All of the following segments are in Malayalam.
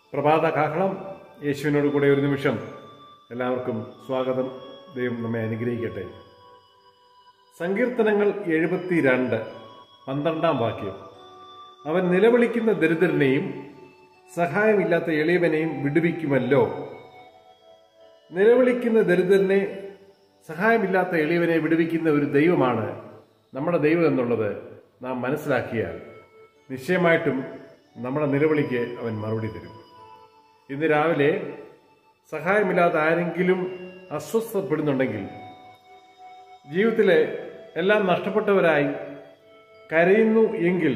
പ്രഭാത കാഹളം യേശുവിനോട് കൂടെ ഒരു നിമിഷം എല്ലാവർക്കും സ്വാഗതം ദൈവം നമ്മെ അനുഗ്രഹിക്കട്ടെ സങ്കീർത്തനങ്ങൾ എഴുപത്തിരണ്ട് പന്ത്രണ്ടാം വാക്യം അവൻ നിലവിളിക്കുന്ന ദരിദ്രനെയും സഹായമില്ലാത്ത എളിയവനെയും വിടുവിക്കുമല്ലോ നിലവിളിക്കുന്ന ദരിദ്രനെ സഹായമില്ലാത്ത എളിയവനെ വിടുവിക്കുന്ന ഒരു ദൈവമാണ് നമ്മുടെ ദൈവം എന്നുള്ളത് നാം മനസ്സിലാക്കിയാൽ നിശ്ചയമായിട്ടും നമ്മുടെ നിലവിളിക്ക് അവൻ മറുപടി തരും ഇന്ന് രാവിലെ സഹായമില്ലാത്ത ആരെങ്കിലും അസ്വസ്ഥപ്പെടുന്നുണ്ടെങ്കിൽ ജീവിതത്തിലെ എല്ലാം നഷ്ടപ്പെട്ടവരായി കരയുന്നു എങ്കിൽ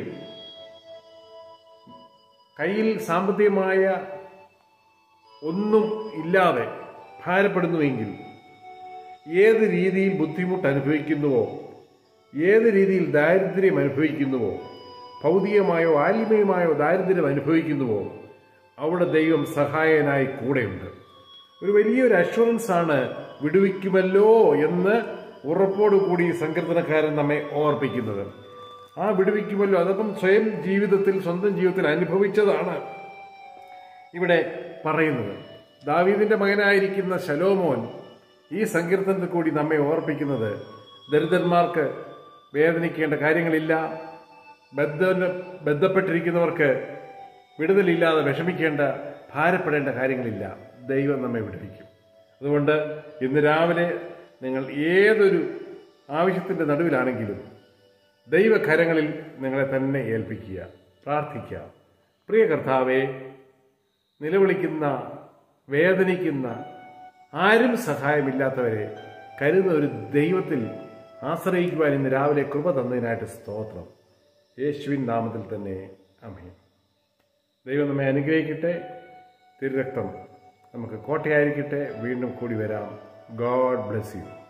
കയ്യിൽ സാമ്പത്തികമായ ഒന്നും ഇല്ലാതെ ഭാരപ്പെടുന്നുവെങ്കിൽ ഏത് രീതിയിൽ ബുദ്ധിമുട്ട് അനുഭവിക്കുന്നുവോ ഏത് രീതിയിൽ ദാരിദ്ര്യം അനുഭവിക്കുന്നുവോ ഭൗതികമായോ ആത്മീയമായോ ദാരിദ്ര്യം അനുഭവിക്കുന്നുവോ അവിടെ ദൈവം സഹായനായി കൂടെയുണ്ട് ഒരു വലിയൊരു അഷുറൻസ് ആണ് വിടുവിക്കുമല്ലോ എന്ന് ഉറപ്പോടുകൂടി സങ്കീർത്തനക്കാരൻ നമ്മെ ഓർപ്പിക്കുന്നത് ആ വിടുവിക്കുമല്ലോ അതപ്പം സ്വയം ജീവിതത്തിൽ സ്വന്തം ജീവിതത്തിൽ അനുഭവിച്ചതാണ് ഇവിടെ പറയുന്നത് ദാവീദിന്റെ മകനായിരിക്കുന്ന ശലോമോൻ ഈ സങ്കീർത്തനത്തിൽ കൂടി നമ്മെ ഓർപ്പിക്കുന്നത് ദരിദ്രന്മാർക്ക് വേദനിക്കേണ്ട കാര്യങ്ങളില്ല ബദ്ധ ബന്ധപ്പെട്ടിരിക്കുന്നവർക്ക് വിടുതലില്ലാതെ വിഷമിക്കേണ്ട ഭാരപ്പെടേണ്ട കാര്യങ്ങളില്ല ദൈവം നമ്മെ വിടുവിക്കും അതുകൊണ്ട് ഇന്ന് രാവിലെ നിങ്ങൾ ഏതൊരു ആവശ്യത്തിൻ്റെ നടുവിലാണെങ്കിലും ദൈവകരങ്ങളിൽ നിങ്ങളെ തന്നെ ഏൽപ്പിക്കുക പ്രാർത്ഥിക്കുക പ്രിയ കർത്താവെ നിലവിളിക്കുന്ന വേദനിക്കുന്ന ആരും സഹായമില്ലാത്തവരെ കരുതുന്ന ഒരു ദൈവത്തിൽ ആശ്രയിക്കുവാൻ ഇന്ന് രാവിലെ കൃപ തന്നതിനായിട്ട് സ്തോത്രം യേശുവിൻ നാമത്തിൽ തന്നെ അമീൻ ദൈവം നമ്മെ അനുഗ്രഹിക്കട്ടെ തിരുരക്തം നമുക്ക് കോട്ടയായിരിക്കട്ടെ വീണ്ടും കൂടി വരാം ഗോഡ് ബ്ലെസ് യു